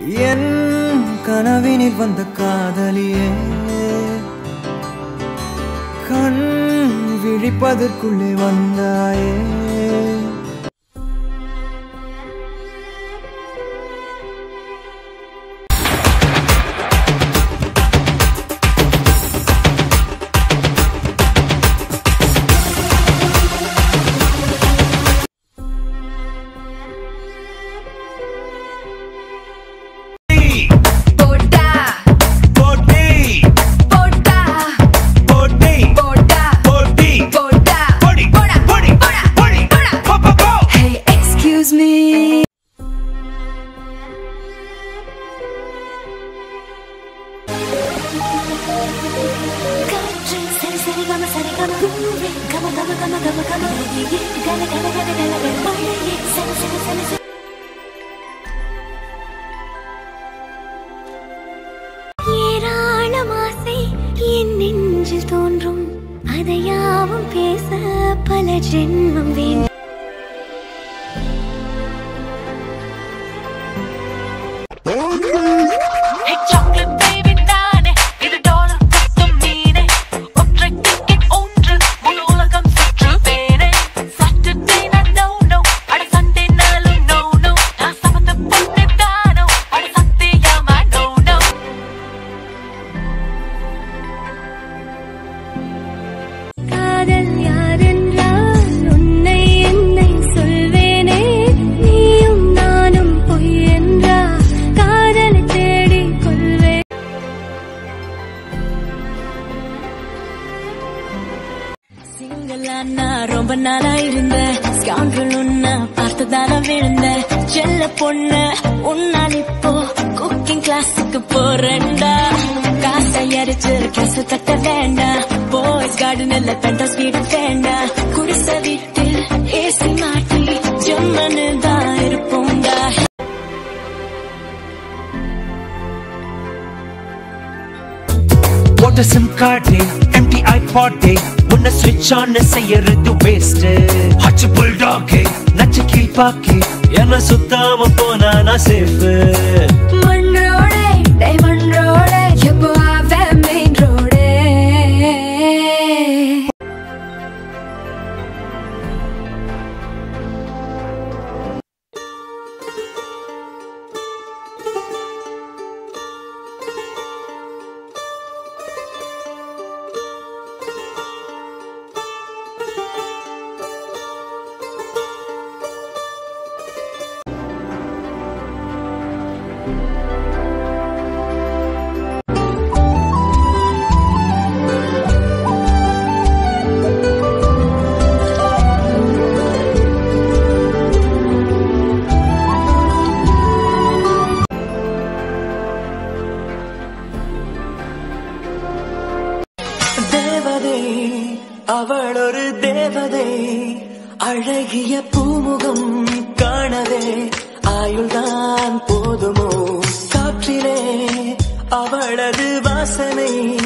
என் கனவினில் வந்த காதலியே கண் விழிப்பதற்குள்ளே வந்தாயே போட்டா போட்டி போட்டா போட்டி போட்டா போட்டி போட்டா போடி போடா போடி போடா போடி போடா போ போ போ Hey excuse me காற்று சரி சரி கம சரி கம பூவே கம கம கம கம கம நதியே கல கல கல கல கல மழையே சரி சரி சரி சரி ஏராளம் ஆசை என் நெஞ்சில் தோன்றும் அதையாவும் பேச பல ஜென்மம் வேண்டும் chocolate baby நானே இது டாலர் பத்தும் நீனே ஒற்றை டிக்கெட் ஒன்று முழு உலகம் சுற்றுவேனே சாட்டர்டே நான் நோ நோ அட சண்டே நாளும் நோ நோ நான் சமத்த பொண்ணு தானோ அட சத்தியமா நோ நோ காதல் யாரென்றால் உன்னை என்னை சொல்வேனே நீயும் நானும் பொய் என்றா காதலை தேடிக் கொள்வேன் சிங்களா நான் ரொம்ப நாளா இருந்தேன் ஸ்கவுண்டல் உன்ன பார்த்ததால விழுந்தேன் செல்ல பொண்ணு உன்னால் இப்போ குக்கிங் கிளாஸுக்கு போறேன்டா காசை அரிச்சு கேச தட்ட வேண்டாம் பாய்ஸ் கார்டன் இல்ல பெண்டோஸ் வீடு வேண்டாம் குடிச வீட்டில் ஏசி மாட்டி ஜம்மனு தான் இருப்போம்டா போட்ட சிம் கார்டு எம்டி ஐபாட் உன்னை ஸ்விட்ச் ஆன் செய்யறது வேஸ்ட் ஹச்சு புல் டாக் நச்சு கீழ் பாக்கி என்ன சுத்தாம போனா நான் சேஃப் மண் ரோடே டைமண்ட் ரோடே எப்போ ஆவே மெயின் ரோடே தேவதை அவள் ஒரு தேவதை அழகிய பூமுகம் காணவே ஆயுள்தான் போதுமோ காற்றிலே அவளது வாசனை